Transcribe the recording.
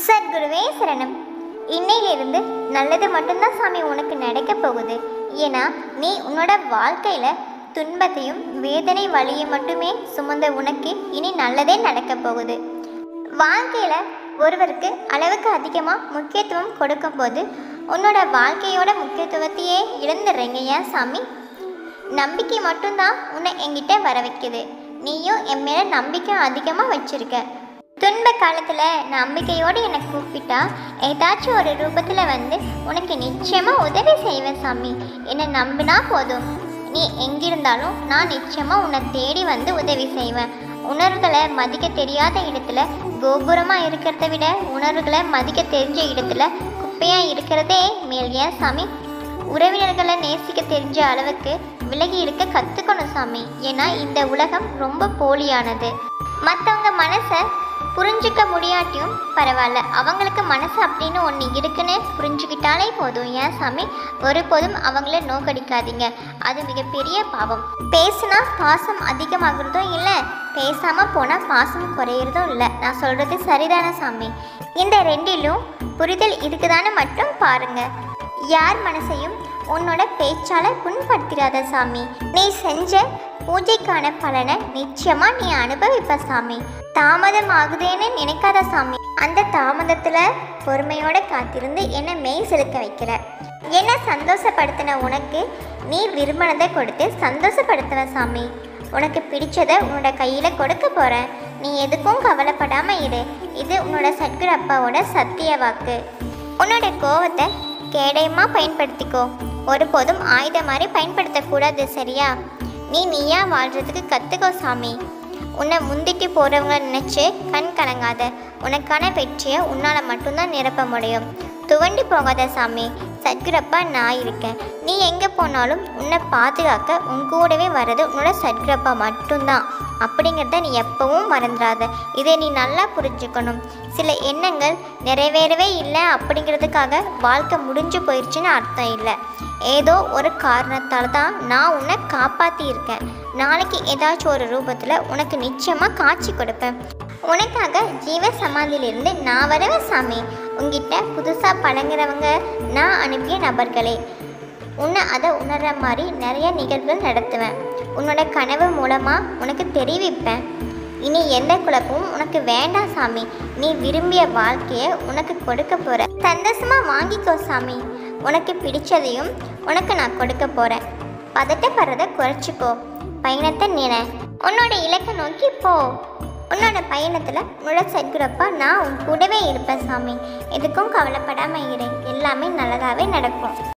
சத்குருவே சரணம் இன்னையிலிருந்து நல்லது மட்டும்தான் சாமி உனக்கு நடக்க போகுது ஏன்னா நீ உன்னோட வாழ்க்கையில துன்பத்தையும் வேதனை வழியை மட்டுமே சுமந்த உனக்கு இனி நல்லதே நடக்க போகுது வாழ்க்கையில ஒருவருக்கு அளவுக்கு அதிகமாக முக்கியத்துவம் கொடுக்கும்போது உன்னோட வாழ்க்கையோட முக்கியத்துவத்தையே இழந்துடுறீங்க ஏன் சாமி நம்பிக்கை மட்டும்தான் உன்னை என்கிட்ட வர வைக்குது நீயும் என் மேலே நம்பிக்கை அதிகமாக வச்சிருக்க துன்ப காலத்தில் நம்பிக்கையோடு என்னை கூப்பிட்டா ஏதாச்சும் ஒரு ரூபத்தில் வந்து உனக்கு நிச்சயமாக உதவி செய்வேன் சாமி என்னை நம்பினா போதும் நீ எங்கிருந்தாலும் நான் நிச்சயமாக உன்னை தேடி வந்து உதவி செய்வேன் உணர்வுகளை மதிக்க தெரியாத இடத்துல கோபுரமாக இருக்கிறத விட உணர்வுகளை மதிக்க தெரிஞ்ச இடத்துல குப்பையாக இருக்கிறதே மேல் ஏன் சாமி உறவினர்களை நேசிக்க தெரிஞ்ச அளவுக்கு விலகி இருக்க கற்றுக்கணும் சாமி ஏன்னா இந்த உலகம் ரொம்ப போலியானது மற்றவங்க மனசை புரிஞ்சுக்க முடியாட்டியும் பரவாயில்ல அவங்களுக்கு மனசு அப்படின்னு ஒன்று இருக்குன்னு புரிஞ்சுக்கிட்டாலே போதும் ஏன் சாமி ஒருபோதும் அவங்கள நோக்கடிக்காதீங்க அது மிகப்பெரிய பாவம் பேசுனா பாசம் அதிகமாகிறதும் இல்லை பேசாமல் போனால் பாசம் குறையிறதும் இல்லை நான் சொல்கிறது சரிதானே சாமி இந்த ரெண்டிலும் புரிதல் இருக்குதான்னு மட்டும் பாருங்க யார் மனசையும் உன்னோட பேச்சால புண்படுத்திடாத சாமி நீ செஞ்ச பூஜைக்கான பலனை நிச்சயமா நீ அனுபவிப்ப சாமி தாமதம் ஆகுதேன்னு நினைக்காத சாமி அந்த தாமதத்துல பொறுமையோட காத்திருந்து என்னை மெய் செலுக்க வைக்கிற என்ன சந்தோஷப்படுத்தின உனக்கு நீ விரும்பினதை கொடுத்து சந்தோஷப்படுத்துவ சாமி உனக்கு பிடிச்சதை உன்னோட கையில் கொடுக்க போகிறேன் நீ எதுக்கும் கவலைப்படாம இரு இது உன்னோட சத்குரு அப்பாவோட சத்திய வாக்கு உன்னோட கோவத்தை கேடயமாக பயன்படுத்திக்கோ ஒருபோதும் ஆயுதம் மாதிரி பயன்படுத்தக்கூடாது சரியா நீ நீயா வாழ்கிறதுக்கு கற்றுக்கோ சாமி உன்னை முந்திட்டு போகிறவங்கள நினச்சி கண் கலங்காத உனக்கான வெற்றியை உன்னால் மட்டும்தான் நிரப்ப முடியும் துவண்டி போகாத சாமி சத்குரப்பா நான் இருக்கேன் நீ எங்கே போனாலும் உன்னை பாதுகாக்க உன் கூடவே வர்றது உன்னோட சத்குரப்பா மட்டும்தான் அப்படிங்கிறத நீ எப்பவும் மறந்துடாத இதை நீ நல்லா புரிஞ்சுக்கணும் சில எண்ணங்கள் நிறைவேறவே இல்லை அப்படிங்கிறதுக்காக வாழ்க்கை முடிஞ்சு போயிடுச்சுன்னு அர்த்தம் இல்லை ஏதோ ஒரு காரணத்தால் தான் நான் உன்னை காப்பாற்றி இருக்கேன் நாளைக்கு ஏதாச்சும் ஒரு ரூபத்தில் உனக்கு நிச்சயமாக காட்சி கொடுப்பேன் உனக்காக ஜீவ சமாதியிலிருந்து நான் வரவேன் சாமி உங்ககிட்ட புதுசாக பழங்குறவங்க நான் அனுப்பிய நபர்களே உன்னை அதை உணர்ற மாதிரி நிறைய நிகழ்வுகள் நடத்துவேன் உன்னோட கனவு மூலமாக உனக்கு தெரிவிப்பேன் இனி எந்த குழப்பமும் உனக்கு வேண்டாம் சாமி நீ விரும்பிய வாழ்க்கையை உனக்கு கொடுக்க போற சந்தோஷமா வாங்கிக்கோ சாமி உனக்கு பிடிச்சதையும் உனக்கு நான் கொடுக்க போறேன் பதட்டப்படுறத குறைச்சிக்கோ பயணத்தை நினை உன்னோட இலக்கை நோக்கி போ உன்னோட பயணத்தில் உன்னோட சத்குரப்பா நான் உன் கூடவே இருப்பேன் சாமி எதுக்கும் கவலைப்படாமல் இரு எல்லாமே நல்லதாகவே நடக்கும்